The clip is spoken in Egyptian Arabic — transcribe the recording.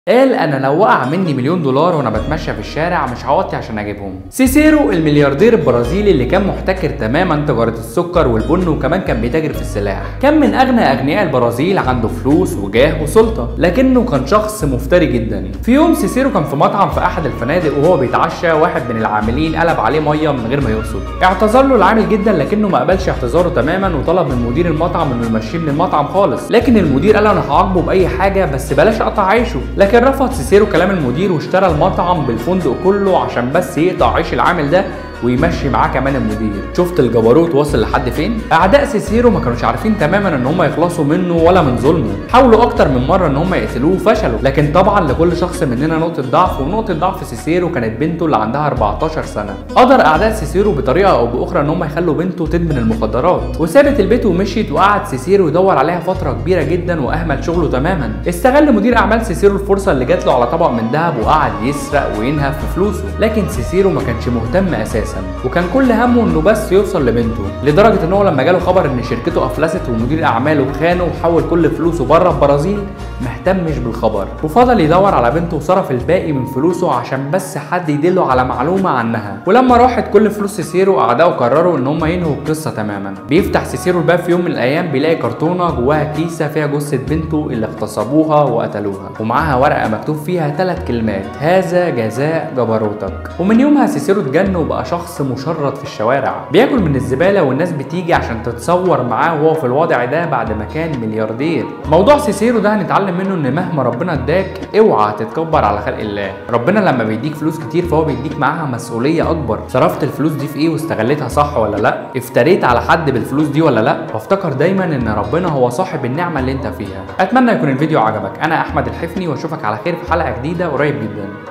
قال انا لو وقع مني مليون دولار وانا بتمشى في الشارع مش هوطي عشان اجيبهم سيسيرو الملياردير البرازيلي اللي كان محتكر تماما تجاره السكر والبن وكمان كان بيتاجر في السلاح كان من اغنى اغنياء البرازيل عنده فلوس وجاه وسلطه لكنه كان شخص مفتري جدا في يوم سيسيرو كان في مطعم في احد الفنادق وهو بيتعشى واحد من العاملين قلب عليه ميه من غير ما يقصد اعتذر له العامل جدا لكنه ما قبلش اعتذاره تماما وطلب من مدير المطعم انه يمشيه من المطعم خالص لكن المدير قال له انا هعاقبه باي حاجه بس بلاش اقطع عيشه لكن رفض سيسيرو كلام المدير واشترى المطعم بالفندق كله عشان بس يقطع عيش العامل ده ويمشي معاه كمان المدير شفت الجبروت واصل لحد فين اعداء سيسيرو ما كانوش عارفين تماما ان هم يخلصوا منه ولا من ظلمه حاولوا اكتر من مره ان هم يقتلوه وفشلوا لكن طبعا لكل شخص مننا نقطه ضعف ونقطه ضعف سيسيرو كانت بنته اللي عندها 14 سنه قدر اعداء سيسيرو بطريقه او باخرى ان هم يخلوا بنته تدمن المخدرات وسابت البيت ومشيت وقعد سيسيرو يدور عليها فتره كبيره جدا واهمل شغله تماما استغل مدير اعمال سيسيرو الفرصه اللي جات له على طبق من ذهب وقعد يسرق وينهب في فلوسه لكن سيسيرو ما كانش مهتم اساسا وكان كل همه انه بس يوصل لبنته لدرجه ان هو لما جاله خبر ان شركته افلست ومدير اعماله خانه وحول كل فلوسه بره البرازيل ما اهتمش بالخبر وفضل يدور على بنته وصرف الباقي من فلوسه عشان بس حد يدله على معلومه عنها ولما راحت كل فلوس سيسيرو اعدائه قرروا ان هم ينهوا القصه تماما بيفتح سيسيرو الباب في يوم من الايام بيلاقي كرتونه جواها كيسه فيها جثه بنته اللي اغتصبوها وقتلوها ومعاها ورقه مكتوب فيها ثلاث كلمات هذا جزاء جبروتك ومن يومها سيسيرو اتجن وبقى شخص مشرد في الشوارع بياكل من الزباله والناس بتيجي عشان تتصور معاه وهو في الوضع ده بعد ما كان ملياردير موضوع سيسيرو ده هنتعلم منه ان مهما ربنا اداك اوعى تتكبر على خلق الله ربنا لما بيديك فلوس كتير فهو بيديك معاها مسؤوليه اكبر صرفت الفلوس دي في ايه واستغلتها صح ولا لا افتريت على حد بالفلوس دي ولا لا وافتكر دايما ان ربنا هو صاحب النعمه اللي انت فيها اتمنى يكون الفيديو عجبك انا احمد الحفني واشوفك على خير في حلقه جديده قريب جدا